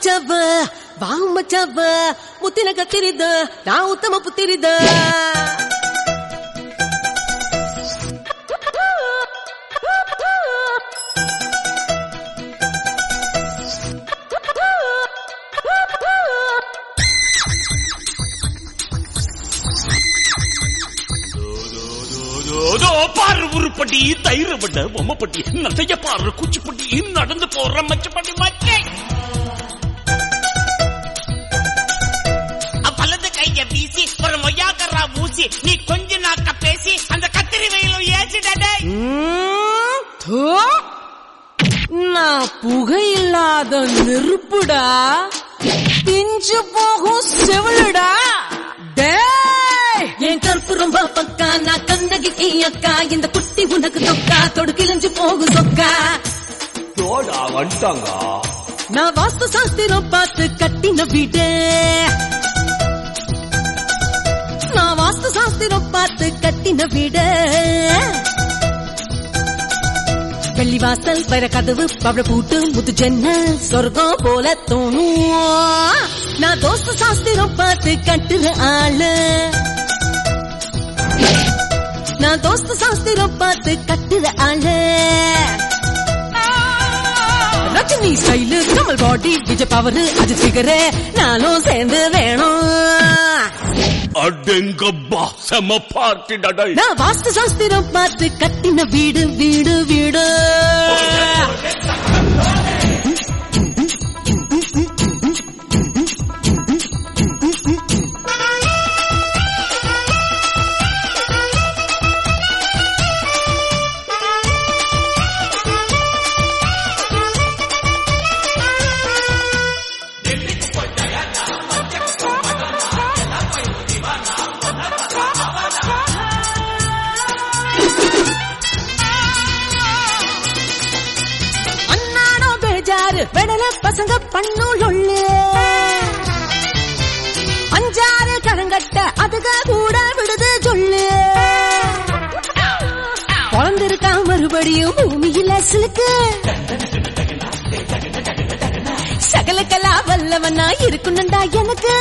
ಮಚ್ಚವ ಬಾ ಮಚ್ಚವ ಮುತ್ತಿನ ಕತ್ತಿರಿದ ನಾ ಉತ್ತಮ ಪುತ್ತಿರಿದ அதோ பாரு உருப்பட்டி தைரப்பட்ட பொம்மைப்பட்டி நத்தைய பாரு குச்சிப்பட்டி நடந்து போற மச்சப்பட்டி மச்சை வலது கைய வீசி ஒரு மொய்யாக்கரா ஊசி நீ கொஞ்ச நாக்க பேசி அந்த கத்திரி வெயிலும் ஏசிடடே ம், தோ. நான் புகையில்லாத நெருப்புடா பிஞ்சு போகும் செவிலுடா டேய்! என் கருப்பு ரொம்ப பக்கா நான் கண்ணகி அக்கா இந்த குட்டி உனக்கு தொக்கா தொடு கிழிஞ்சு போகும் சொக்கா தோடா வந்துட்டாங்க நான் வாஸ்து சாஸ்திரம் பார்த்து கட்டின வீடு நான் வாஸ்து சாஸ்திரம் பார்த்து கட்டின வீடு வெள்ளி வாசல் வர கதவு பவள பூட்டு முத்து ஜன்னல் சொர்க்கம் போல தோணும் நான் தோஸ்து சாஸ்திரம் பார்த்து கட்டுற ஆளு நான் தோஸ்து சாஸ்திரம் பார்த்து கட்டுற ஆளு Rajini style Kamal body Vijay power Ajith figure நானும் சேர்ந்து வேணும் அடெங்கப்பா செம பார்ட்டி டடை நான் வாஸ்து சாஸ்திரம் பார்த்து கட்டின வீடு வீடு வீடு அண்ணாடோ பேஜாரு வெடல பசங்க பண்ணுள்ளு அஞ்சாறு கரங்கட்ட அதுக கூட விடுது சொல்லு பிறந்திருக்கா மறுபடியும் பூமியில சிலுக்கு சகலக்கலா வல்லவனா இருக்கணும்டா எனக்கு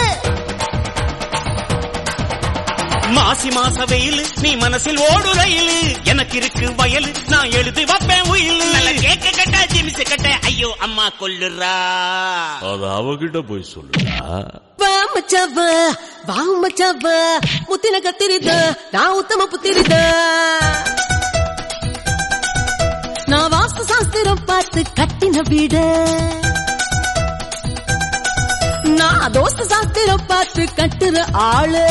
மாசி மாச வெயில் நீ மனசில் ஓடு ரயில் எனக்கு இருக்கு வயல் நான் எழுதி வைப்பேன் உயில் நல்ல கேக்க கட்ட ஜிமிஸ் கட்ட ஐயோ அம்மா கொல்லுறா அது அவகிட்ட போய் சொல்லுடா வா மச்சவ வா மச்சவ முத்தின கத்திரித நான் உத்தம புத்திரித நான் வாஸ்து சாஸ்திரம் பார்த்து கட்டின வீடு நான் தோஸ்து சாஸ்திரம் பார்த்து கட்டுற ஆளு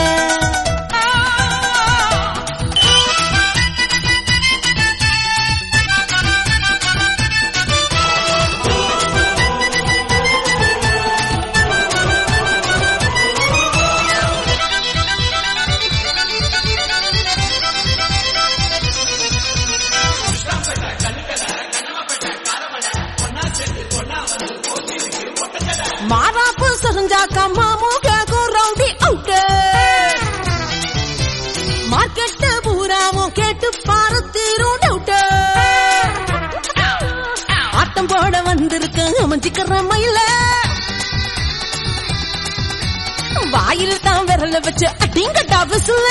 மாறாப்பு சரிஞ்சாக்கா மாமு கேக்கும் ரவுடி அவுட்டு மார்க்கெட்டு பூராவும் கேட்டு பாரு தீரும் டவுட்டு ஆட்டம் போட வந்திருக்க அமைஞ்சிக்கிற மயில வாயில் தான் விரல வச்சு அடிங்கட்டா விசுல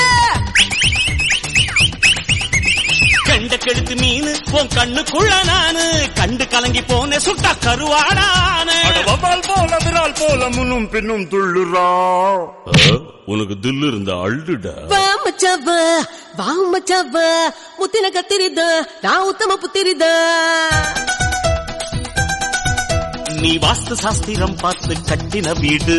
கண்ட கெடுத்து மீன் உன் கண்ணுக்குள்ள நானு கண்டு கலங்கி போன சுட்டா கருவாடானு வவால் போல விரால் போல முன்னும் பின்னும் துள்ளுறா உனக்கு தில்லு இருந்த அள்ளுடா வா மச்சவ வா மச்சவ முத்தின கத்திரித நான் உத்தம புத்திரித நீ வாஸ்து சாஸ்திரம் பார்த்து கட்டின வீடு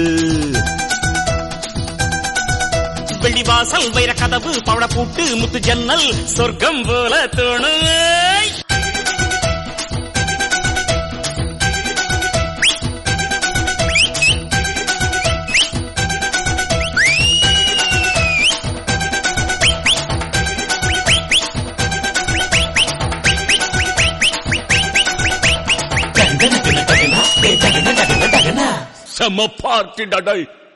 வெள்ளி வாசல் வைர கதவு பவள பூட்டு முத்து ஜன்னல் சொர்க்கம் போல தோணு செம பார்ட்டி டடை